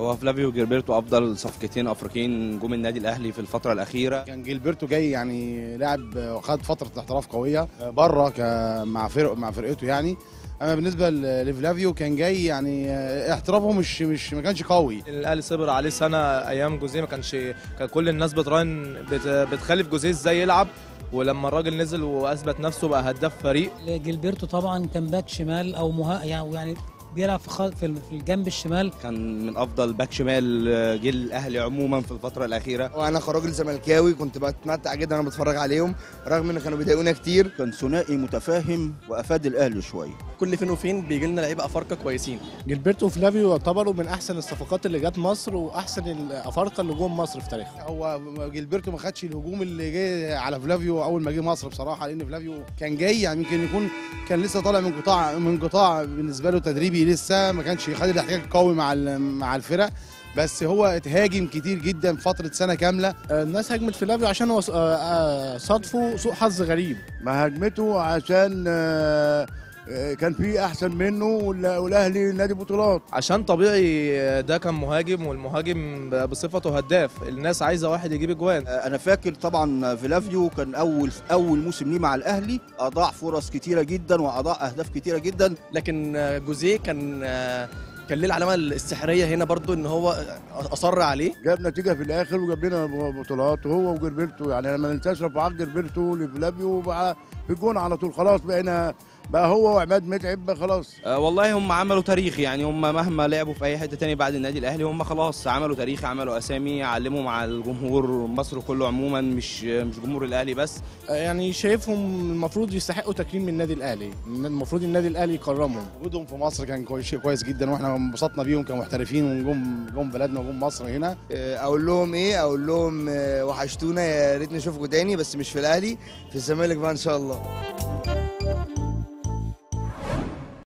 هو فلافيو جيربرتو افضل صفقتين افريقيين نجوم النادي الاهلي في الفتره الاخيره كان جيلبرتو جاي يعني لاعب وخد فتره احتراف قويه بره ك- مع فرق مع فرقته يعني اما بالنسبه ل- لفلافيو كان جاي يعني احترافه مش مش ما كانش قوي الاهلي صبر عليه سنه ايام جوزيه ما كانش كان كل الناس بتراهن بت... بتخلي في جوزيه ازاي يلعب ولما الراجل نزل واثبت نفسه بقى هداف فريق جilberto طبعا كان باك شمال او مها يعني يعني بيلعب في خ- في في الجنب الشمال كان من افضل باك شمال جيل الاهلي عموما في الفتره الاخيره وانا كراجل زملكاوي كنت بتمتع جدا وانا بتفرج عليهم رغم ان كانوا بيضايقونا كتير كان ثنائي متفاهم وافاد الاهلي شويه كل فين وفين بيجي لنا لعيبه افارقه كويسين جilberto وفلافيو يعتبروا من احسن الصفقات اللي جت مصر واحسن الافارقه اللي جم مصر في تاريخها هو جيلبرتو ما خدش الهجوم اللي جه على فلافيو اول ما جه مصر بصراحه لان فلافيو كان جاي يعني يمكن يكون كان لسه طالع من قطاع من قطاع بالنسبه له تدريبي لسه ما كانش خد الاحتكاك القوي مع ال- مع الفرق بس هو اتهاجم كتير جدا في فتره سنه كامله آه، الناس هجمت فلافيو عشان هو ص- آه، آه، صادفه سوء حظ غريب ما هجمته عشان آه، آه، كان في احسن منه وال- والاهلي نادي بطولات عشان طبيعي ده كان مهاجم والمهاجم بصفته هداف الناس عايزه واحد يجيب اجوان انا فاكر طبعا فيلافيو كان اول اول موسم ليه مع الاهلي اضاع فرص كتيره جدا واضاع اهداف كتيره جدا لكن آه، جوزيه كان آه، كان ليه العلامه السحريه هنا برضو ان هو اصر عليه جاب نتيجه في الاخر وجاب لنا بطولات هو وجربرتو يعني ما ننساش رفعات جربرتو لفلافيو بقى في الجون على طول خلاص بقينا بقى هو وعماد متعب بقى خلاص آه، والله هم عملوا تاريخ يعني هم مهما لعبوا في اي حته تاني بعد النادي الاهلي هم خلاص عملوا تاريخ عملوا اسامي علموا مع الجمهور مصر كله عموما مش مش جمهور الاهلي بس آه، يعني شايفهم المفروض يستحقوا تكريم من النادي الاهلي المفروض النادي الاهلي يكرمهم وجودهم في مصر كان كويس شيء كويس جدا واحنا انبسطنا بيهم كمحترفين ونجوم جم بلدنا وجم مصر هنا اقول لهم ايه اقول لهم آه، وحشتونا يا ريت نشوفكم تاني بس مش في الاهلي في الزمالك بقى ان شاء الله